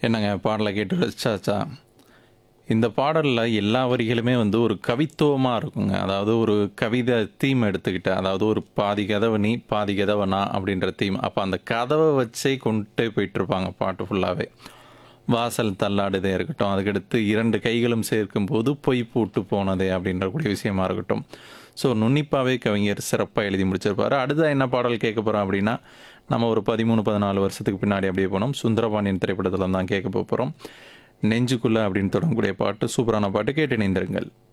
என்னங்க பாடலை கேட்டு ரசிச்சாச்சா இந்த பாடலில் எல்லா வரிகளுமே வந்து ஒரு கவித்துவமாக இருக்குங்க அதாவது ஒரு கவிதை தீம் எடுத்துக்கிட்டு அதாவது ஒரு பாதி கதவை நீ பாதி கதவை நான் அப்படின்ற தீம் அப்போ அந்த கதவை வச்சே கொண்டுட்டே போயிட்டுருப்பாங்க பாட்டு ஃபுல்லாகவே வாசல் தள்ளாடுதே இருக்கட்டும் அதுக்கடுத்து இரண்டு கைகளும் சேர்க்கும் போது பொய் பூட்டு போனதே அப்படின்ற கூடிய விஷயமா இருக்கட்டும் ஸோ நுண்ணிப்பாவே கவிஞர் சிறப்பாக எழுதி முடிச்சிருப்பாரு அடுத்த என்ன பாடல் கேட்க போகிறோம் அப்படின்னா நம்ம ஒரு பதிமூணு பதினாலு வருஷத்துக்கு பின்னாடி அப்படியே போனோம் சுந்தரபாண்டியன் திரைப்படத்தில் தான் கேட்க போகிறோம் நெஞ்சுக்குள்ள அப்படின்னு தொடங்கக்கூடிய பாட்டு சூப்பரான பாட்டு கேட்டு இணைந்திருங்கள்